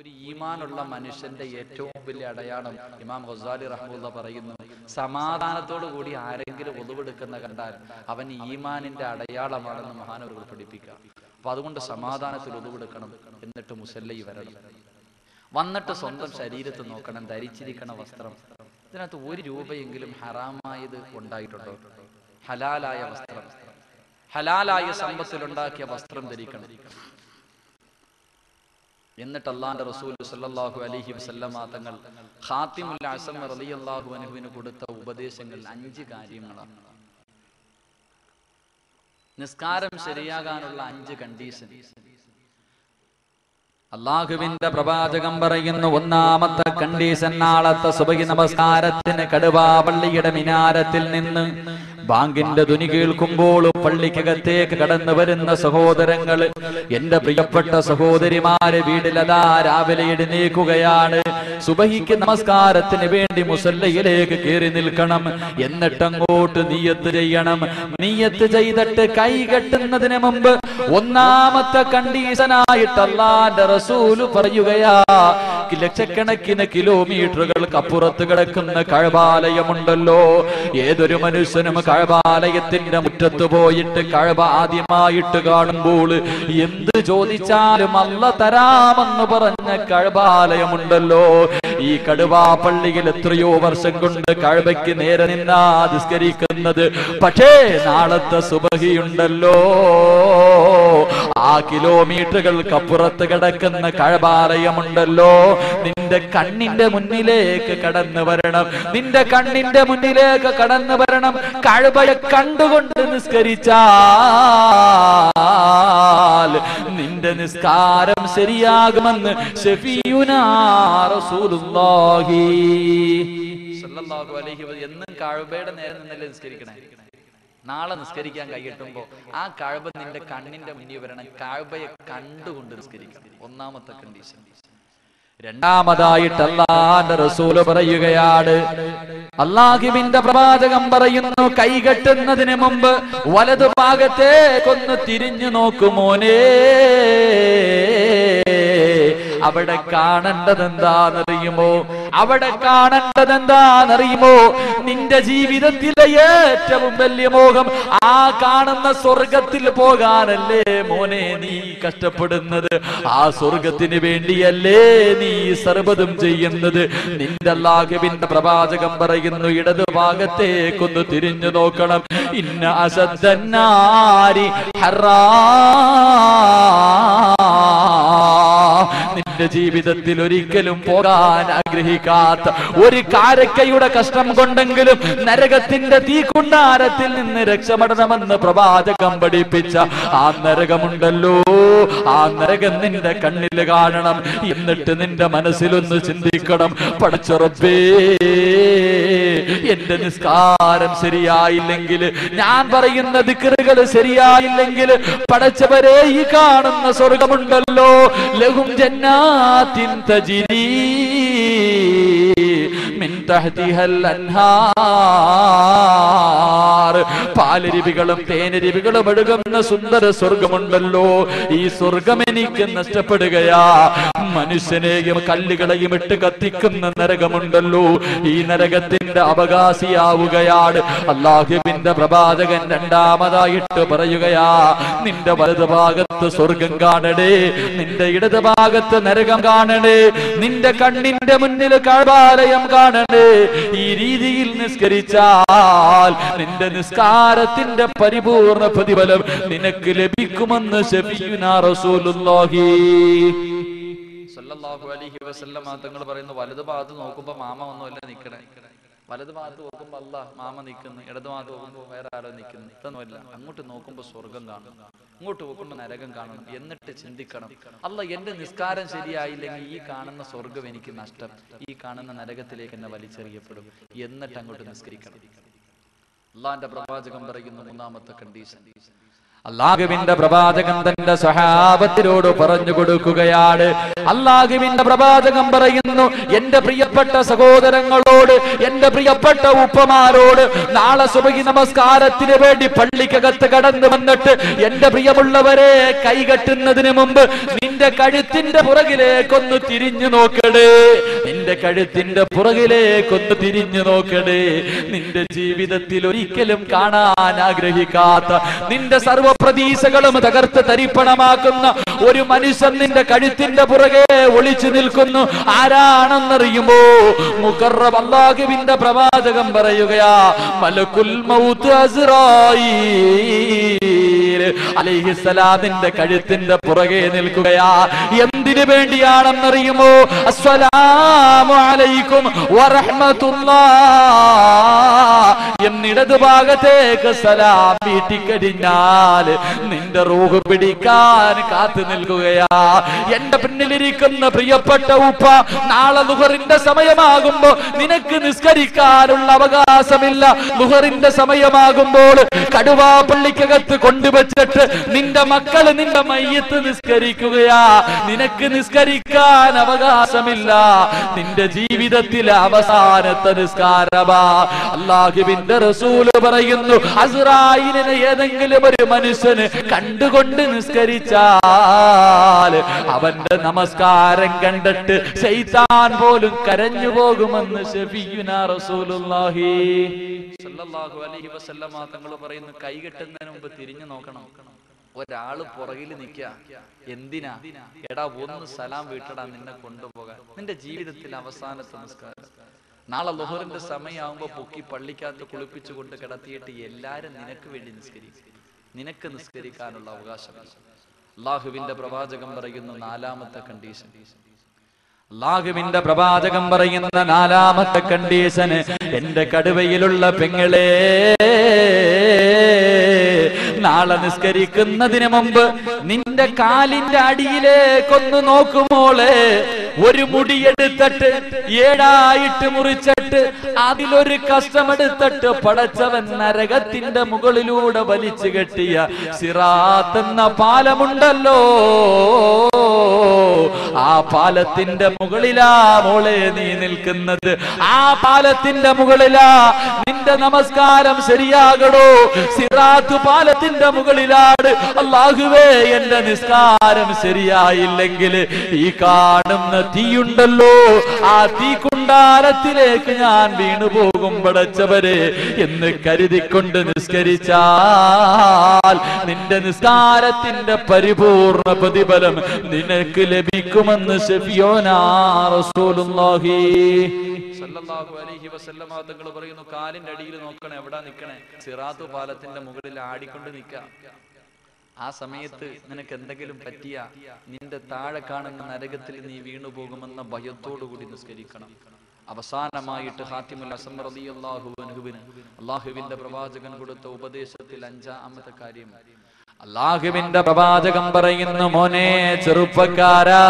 ഒരു ഈമാനുള്ള മനുഷ്യന്റെ ഏറ്റവും വലിയ അടയാളം ഇമാം ഗസാലി റഹ്മുല്ല പറയുന്നു സമാധാനത്തോടു കൂടി ആരെങ്കിലും ഒതുവെടുക്കുന്ന കണ്ടാൽ അവൻ ഈമാനിന്റെ അടയാളമാണെന്ന് മഹാനവர்கள் പഠിപ്പിക്കുക അപ്പൊ അതുകൊണ്ട് സമാധാനത്തിൽ ഒതുവെടുക്കണം എന്നിട്ട് മുസല്ലി വരണം വന്നിട്ട് സ്വന്തം ശരീരത്ത് നോക്കണം ധരിച്ചിരിക്കണ വസ്ത്രം ഇതിനകത്ത് ഒരു രൂപയെങ്കിലും ഹറാമായത് ഉണ്ടായിട്ടുണ്ടോ ഹലാലായ വസ്ത്രം ഹലാലായ സമ്പത്തിലുണ്ടാക്കിയ വസ്ത്രം ധരിക്കണം എന്നിട്ട് അള്ളാന്റെ റസൂൽ സല്ലല്ലാഹു അലൈഹി വസല്ലമ തങ്ങൾ ഖാത്തിമുൽ അസം റളിയല്ലാഹു അൻഹുവിന് കൊടുത്ത ഉപദേശങ്ങൾ അഞ്ച് കാര്യങ്ങളാണ് നിസ്കാരം ശരിയാകാനുള്ള അഞ്ച് കണ്ടീഷൻ അള്ളാഹുവിന്റെ പ്രവാചകം പറയുന്നു ഒന്നാമത്തെ കണ്ടീഷൻ നാളത്തെ സുബഹി നമസ്കാരത്തിന് കടുവാ പള്ളിയുടെ മിനാരത്തിൽ നിന്ന് ബാങ്കിന്റെ ധ്വനി കേൾക്കുമ്പോൾ പള്ളിക്കകത്തേക്ക് കടന്നു വരുന്ന സഹോദരങ്ങൾ എന്റെ പ്രിയപ്പെട്ട സഹോദരിമാര് വീട്ടിലതാ രാവിലെ എഴുന്നേക്കുകയാണ് സുബഹിക്ക് നമസ്കാരത്തിന് വേണ്ടി മുസല്ലയിലേക്ക് കയറി നിൽക്കണം എന്നിട്ട് അങ്ങോട്ട് നീയത്ത് ചെയ്യണം നീയത്ത് ചെയ്തിട്ട് കൈ കെട്ടുന്നതിന് മുമ്പ് ഒന്നാമത്തെ കണ്ടീഷനായിട്ട് അള്ളാന്റെ റസൂല് പറയുകയാ ലക്ഷക്കണക്കിന് കിലോമീറ്ററുകൾക്ക് അപ്പുറത്ത് കിടക്കുന്ന കഴബാലയമുണ്ടല്ലോ ഏതൊരു മനുഷ്യനും കഴബാലയത്തിന്റെ മുറ്റത്ത് പോയിട്ട് കഴബ ആദ്യമായിട്ട് കാണുമ്പോൾ എന്ത് ചോദിച്ചാലും അല്ല തരാമെന്ന് പറഞ്ഞ കഴബാലയമുണ്ടല്ലോ ഈ കടുവാ പള്ളിയിൽ എത്രയോ വർഷം കൊണ്ട് കഴബയ്ക്ക് നേരെ നിന്നാ നിസ്കരിക്കുന്നത് പക്ഷേ നാളത്തെ സുബഹിയുണ്ടല്ലോ ആ കിലോമീറ്ററുകൾക്ക് അപ്പുറത്ത് കിടക്കുന്ന കഴബാലയമുണ്ടല്ലോ നിന്റെ കണ്ണിന്റെ മുന്നിലേക്ക് കടന്നു വരണം നിന്റെ കണ്ണിന്റെ മുന്നിലേക്ക് കടന്നു വരണം കഴബയെ കണ്ടുകൊണ്ട് നിസ്കരിച്ചാൽ നിന്റെ നിസ്കാരം ശരിയാകുമെന്ന് ഷഫീയുനാ റസൂലുള്ളാഹി സല്ലല്ലാഹു അലൈഹി വസല്ലം എന്നും കഴബയുടെ നേരെ നിന്നല്ലേ നിസ്കരിക്കണേ നാളെ നിസ്കരിക്കാൻ കൈയിട്ടുമ്പോ ആ കഴബ നിന്റെ കണ്ണിന്റെ മുന്നിൽ വരണം കഴബയെ കണ്ടുകൊണ്ട് നിസ്കരിക്കണം ഒന്നാമത്തെ കണ്ടീഷൻ രണ്ടാമതായിട്ട് അള്ളാന്റെ റസൂല് പറയുകയാണ് അള്ളാഹിബിന്റെ പ്രവാചകം പറയുന്നു കൈകെട്ടുന്നതിന് മുമ്പ് വലതു ഭാഗത്തേക്കൊന്ന് തിരിഞ്ഞു നോക്കുമോനേ അവിടെ കാണേണ്ടത് എന്താണെന്നറിയുമോ അവിടെ കാണേണ്ടത് എന്താണെന്നറിയുമോ നിന്റെ ജീവിതത്തിലെ ഏറ്റവും വലിയ മോഹം ആ കാണുന്ന സ്വർഗത്തിൽ പോകാനല്ലേ മോനെ നീ കഷ്ടപ്പെടുന്നത് ആ സ്വർഗത്തിന് വേണ്ടിയല്ലേ നീ സർവ്വതും ചെയ്യുന്നത് നിന്റെ അല്ലാഹുവിന്റെ പ്രവാചകം പറയുന്നു ഇടതു ഭാഗത്തേക്കൊന്ന് തിരിഞ്ഞു നോക്കണം ഇന്ന അസദ്ദന്നാരി ഹറാ നിന്റെ ജീവിതത്തിൽ ഒരിക്കലും പോകാൻ ആഗ്രഹിക്കാത്ത ഒരു കാരക്കയുടെ കഷ്ടം കൊണ്ടെങ്കിലും നരകത്തിന്റെ തീക്കുണ്ടാരത്തിൽ നിന്ന് രക്ഷപ്പെടണമെന്ന് പ്രവാചകം പഠിപ്പിച്ച ആ നരകമുണ്ടല്ലോ ആ നരകം നിന്റെ കണ്ണിൽ കാണണം എന്നിട്ട് നിന്റെ മനസ്സിലൊന്ന് ചിന്തിക്കണം പടച്ചുറപ്പേ എന്റെ നിസ്കാരം ശരിയായില്ലെങ്കിൽ ഞാൻ പറയുന്ന ദിക്കറുകൾ ശരിയായില്ലെങ്കിൽ പടച്ചവരെ ഈ കാണുന്ന സ്വർഗമുണ്ടല്ലോ ലഹും ജന്നാത്തിൻ തജിരി മിൻ തഹ്തിഹൽ അൻഹാർ പാലരുവികളും തേനരുവികളും ഒഴുകുന്ന സുന്ദര സ്വർഗമുണ്ടല്ലോ ഈ സ്വർഗം എനിക്ക് നഷ്ടപ്പെടുകയാ മനുഷ്യനെയും കല്ലുകളെയും ഇട്ട് കത്തിക്കുന്ന നരകമുണ്ടല്ലോ ഈ നരകത്തിന്റെ അവകാശിയാവുകയാണ് അള്ളാഹുബിന്റെ പ്രവാചകൻ രണ്ടാമതായിട്ട് പറയുകയാ നിന്റെ വലത് ഭാഗത്ത് സ്വർഗം കാണണേ നിന്റെ ഇടത് ഭാഗത്ത് നരകം കാണണേ നിന്റെ കണ്ണിന്റെ മുന്നിൽ കഴബാലയം കാണണേ ഈ രീതിയിൽ നിസ്കരിച്ചാൽ നിന്റെ നിസ്കാരത്തിന്റെ പരിപൂർണ പ്രതിഫലം നിനക്ക് ലഭിക്കുമെന്ന് ശബിയുനാ റസൂലുള്ളാഹി സല്ലല്ലാഹു അലൈഹി വസല്ലമ തങ്ങൾ പറയുന്നു വലതു ഭാഗത്ത് നോക്കുമ്പോ മാമ ഒന്നുമല്ല നിക്കണേ വലതു ഭാഗത്ത് നോക്കുമ്പോ അല്ല മാമ നിൽക്കുന്നു ഇടതു ഭാഗത്ത് നോക്കുമ്പോ വേറെ ആരോ നിൽക്കുന്നു ഇതൊന്നുമല്ല അങ്ങോട്ട് നോക്കുമ്പോ സ്വർഗം കാണും ഇങ്ങോട്ട് നോക്കുമ്പോ നരകം കാണണം എന്നിട്ട് ചിന്തിക്കണം അല്ല എന്റെ നിസ്കാരം ശരിയായില്ലെങ്കിൽ ഈ കാണുന്ന സ്വർഗം എനിക്ക് നഷ്ടം ഈ കാണുന്ന നരകത്തിലേക്ക് എന്നെ വലിച്ചെറിയപ്പെടും എന്നിട്ട് അങ്ങോട്ട് നിസ്കരിക്കണം അള്ളാന്റെ പ്രവാചകം പറയുന്ന മൂന്നാമത്തെ കണ്ടീഷൻ അള്ളാഹുവിന്റെ പ്രവാചകൻ തന്റെ സഹാബത്തിനോട് പറഞ്ഞു കൊടുക്കുകയാണ് അള്ളാഹുവിന്റെ പ്രവാചകൻ പറയുന്നു എന്റെ പ്രിയപ്പെട്ട സഹോദരങ്ങളോട് എന്റെ പ്രിയപ്പെട്ട ഉപ്പമാരോട് നാളെ സുബഹി നമസ്കാരത്തിന് വേണ്ടി പള്ളിക്കകത്ത് കടന്നു വന്നിട്ട് എന്റെ പ്രിയമുള്ളവരെ കൈകെട്ടുന്നതിന് മുമ്പ് നിന്റെ കഴുത്തിന്റെ പുറകിലേക്കൊന്ന് തിരിഞ്ഞു നോക്കടേ നിന്റെ കഴുത്തിന്റെ പുറകിലേക്കൊന്ന് തിരിഞ്ഞു നോക്കടേ നിന്റെ ജീവിതത്തിൽ ഒരിക്കലും കാണാൻ ആഗ്രഹിക്കാത്ത നിന്റെ സർവപ്രതീക്ഷകളും തകർത്ത് തരിപ്പണമാക്കുന്ന ഒരു മനുഷ്യൻ നിന്റെ കഴുത്തിന്റെ പുറകെ ഒളിച്ചു നിൽക്കുന്നു ആരാണെന്നറിയുമോ മുക്കറബ് അള്ളാഹുവിന്റെ പ്രവാചകം പറയുകയാ മലക്കുൽ മൗത്ത് അസ്രായീൽ അലൈഹിസ്സലാമിന്റെ കഴുത്തിന്റെ പുറകെ നിൽക്കുകയാ എന്തിനു വേണ്ടിയാണെന്നറിയുമോ അസ്സലാമു അലൈക്കും വറഹ്മത്തുള്ളാ എന്നിടത് ഭാഗത്തേക്ക് സലാം വീട്ടിക്കഴിഞ്ഞാൽ നിന്റെ റൂഹ് പിടിക്കാൻ കാത്തു നിൽക്കുകയാ എന്റെ പിന്നിലിരിക്കുന്ന പ്രിയപ്പെട്ട ഉപ്പ നാളെ ലുഹറിന്റെ സമയമാകുമ്പോ നിനക്ക് നിസ്കരിക്കാനുള്ള അവകാശമില്ല ലുഹറിന്റെ സമയമാകുമ്പോൾ കടുവാ പള്ളിക്കകത്ത് കൊണ്ടുവച്ചിട്ട് നിന്റെ മക്കള് നിന്റെ മയ്യത്ത് നിസ്കരിക്കുകയാ നിനക്ക് നിസ്കരിക്കാൻ അവകാശമില്ല നിന്റെ ജീവിതത്തിലെ അവസാനത്തെ നിസ്കാരമാ അള്ളാഹുവിന്റെ റസൂല് പറയുന്നു അസ്രായിലിനെ ഏതെങ്കിലും ഒരു മനുഷ്യന് കണ്ടുകൊണ്ട് നിസ്കരിച്ചാൽ അവന്റെ നമസ്കാരം കണ്ടിട്ട് ശൈത്താൻ പോലും കരഞ്ഞു പോകുമെന്ന് ഷഫീയുന റസൂലുള്ളാഹി സല്ലല്ലാഹു അലൈഹി വസല്ലമ തങ്ങൾ പറയുന്നു കൈകെട്ടുന്നതിന് മുമ്പ് തിരിഞ്ഞു നോക്കണം ഒരാള് പുറകിൽ നിൽക്കുക എന്തിനാ എടാ ഒന്ന് സലാം വീട്ടടാ നിന്നെ കൊണ്ടുപോകാൻ നിന്റെ ജീവിതത്തിൽ അവസാനത്തെ നിസ്കാരം നാളെ ലുഹറിന്റെ സമയമാകുമ്പോ പൊക്കി പള്ളിക്കകത്ത് കുളിപ്പിച്ചു കൊണ്ട് കിടത്തിയിട്ട് എല്ലാരും നിനക്ക് വേണ്ടി നിസ്കരിക്കും നിനക്ക് നിസ്കരിക്കാനുള്ള അവകാശമില്ല അള്ളാഹുവിന്റെ പ്രവാചകം പറയുന്നു നാലാമത്തെ കണ്ടീഷൻ അള്ളാഹുവിന്റെ പ്രവാചകം പറയുന്ന നാലാമത്തെ കണ്ടീഷന് എന്റെ കടുവയിലുള്ള പെങ്ങളെ നാളെ നിസ്കരിക്കുന്നതിന് മുമ്പ് നിന്റെ കാലിന്റെ അടിയിലേക്കൊന്ന് നോക്കുമോളെ ഒരു മുടിയെടുത്തിട്ട് ഏഴായിട്ട് മുറിച്ചിട്ട് അതിലൊരു കഷ്ടമെടുത്തിട്ട് പടച്ചവൻ നരകത്തിന്റെ മുകളിലൂടെ വലിച്ചു കെട്ടിയ സിറാത്ത് എന്ന പാലമുണ്ടല്ലോ ആ പാലത്തിന്റെ മുകളിലാ മോളെ നീ നിൽക്കുന്നത് ആ പാലത്തിന്റെ മുകളിലാ നിന്റെ നമസ്കാരം ശരിയാകടോ സിറാത്ത് പാലത്തിന്റെ മുകളിലാണ് അള്ളാഹുവേ എന്റെ നിസ്കാരം ശരിയായില്ലെങ്കിൽ ഈ കാണുന്ന തീയുണ്ടല്ലോ ആ തീക്കുണ്ടാരത്തിലേക്ക് ഞാൻ വീണു പോകും പടച്ചവരെ എന്ന് കരുതിക്കൊണ്ട് നിസ്കരിച്ചാൽ നിന്റെ നിസ്കാരത്തിന്റെ പരിപൂർണ പ്രതിഫലം നിനക്ക് ലഭിക്കുമെന്ന് ഷഫിയോനാ റസൂലുള്ളാഹി സല്ലല്ലാഹു അലൈഹി വസല്ലമ തങ്ങൾ പറയുന്നു കാലിന്റെ അടിയിൽ നോക്കണേ എവിടാ നിക്കണേ സിറാത്തു പാലത്തിന്റെ മുകളിൽ ആടിക്കൊണ്ട് നിക്ക ആ സമയത്ത് നിനക്ക് എന്തെങ്കിലും പറ്റിയ നിന്റെ താഴെ കാണുന്ന നരകത്തിൽ നീ വീണു പോകുമെന്ന ഭയത്തോടു കൂടി നിസ്കരിക്കണം അവസാനമായിട്ട് ഹാത്തിമുൽ അസം റളിയല്ലാഹു അൻഹുവിന് അള്ളാഹുവിന്റെ പ്രവാചകൻ കൊടുത്ത ഉപദേശത്തിൽ അഞ്ചാമത്തെ കാര്യം അള്ളാഹുവിന്റെ പ്രവാചകം പറയുന്നു മോനെ ചെറുപ്പക്കാരാ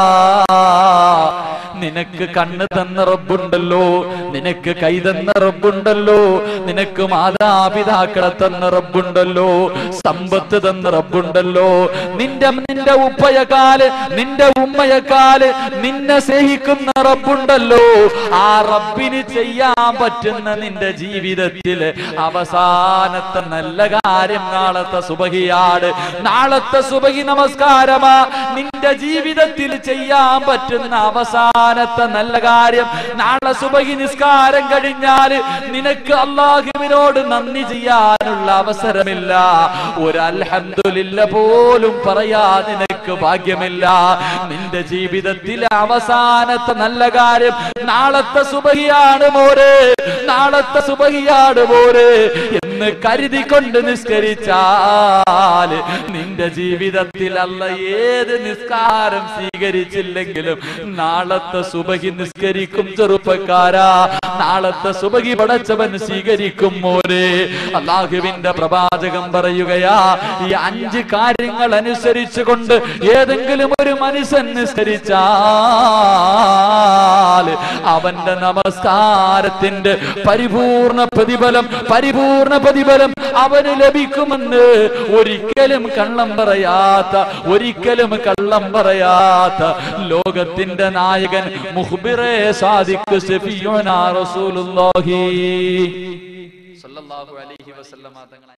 നിനക്ക് കണ്ണ് തന്ന റബ്ബുണ്ടല്ലോ നിനക്ക് കൈ തന്ന റബ്ബുണ്ടല്ലോ നിനക്ക് മാതാപിതാക്കളെ തന്ന റബ്ബുണ്ടല്ലോ സമ്പത്ത് തന്ന റബ്ബുണ്ടല്ലോ നിന്റെ നിന്റെ ഉപ്പയക്കാല് നിന്റെ ഉമ്മയക്കാല് നിന്നെ സ്നേഹിക്കുന്ന റബ്ബുണ്ടല്ലോ ആ റബ്ബിന് ചെയ്യാൻ പറ്റുന്ന നിന്റെ ജീവിതത്തില് അവസാനത്തെ നല്ല കാര്യം നാളത്തെ സുബഹിയാണ് നാളത്തെ സുബഹി നമസ്കാരമാ നിന്റെ ജീവിതത്തിൽ ചെയ്യാൻ പറ്റുന്ന അവസാനത്തെ നല്ല കാര്യം നാളെ സുബഹി നിസ്കാരം കഴിഞ്ഞാല് നിനക്ക് അള്ളാഹുവിനോട് നന്ദി ചെയ്യാനുള്ള അവസരമില്ല ഒരു അൽഹംദുലില്ല പോലും പറയാ നിനക്ക് ഭാഗ്യമില്ല നിന്റെ ജീവിതത്തിലെ അവസാനത്തെ നല്ല കാര്യം നാളത്തെ സുബഹിയാണ് മോരെ നാളത്തെ സുബഹിയാണ് മോരെ എന്ന് കരുതിക്കൊണ്ട് നിസ്കരിച്ചാൽ നിന്റെ ജീവിതത്തിൽ അല്ല ഏത് നിസ്കാരം സ്വീകരിച്ചില്ലെങ്കിലും നാളത്തെ സുബഹി നിസ്കരിക്കും ചെറുപ്പക്കാരാ നാളത്തെ സുബഹി പടച്ചവൻ സ്വീകരിക്കും മോരെ അള്ളാഹുവിന്റെ പ്രവാചകം പറയുകയാ ഈ അഞ്ച് കാര്യങ്ങൾ അനുസരിച്ചുകൊണ്ട് ഏതെങ്കിലും ഒരു മനുഷ്യൻ നിസ്കരിച്ചാൽ അവന്റെ നമസ്കാരത്തിന്റെ പരിപൂർണ പ്രതിഫലം പരിപൂർണ പ്രതിഫലം അവന് ലഭിക്കുമെന്ന് ഒരിക്കലും കള്ളം പറയാത്ത ഒരിക്കലും കള്ളം പറയാത്ത ലോകത്തിന്റെ നായകൻ മുഹ്ബിറെ സാദിഖ് സഫിയോന റസൂലുള്ളാഹി സല്ലല്ലാഹു അലൈഹി വസല്ലമ തങ്ങൾ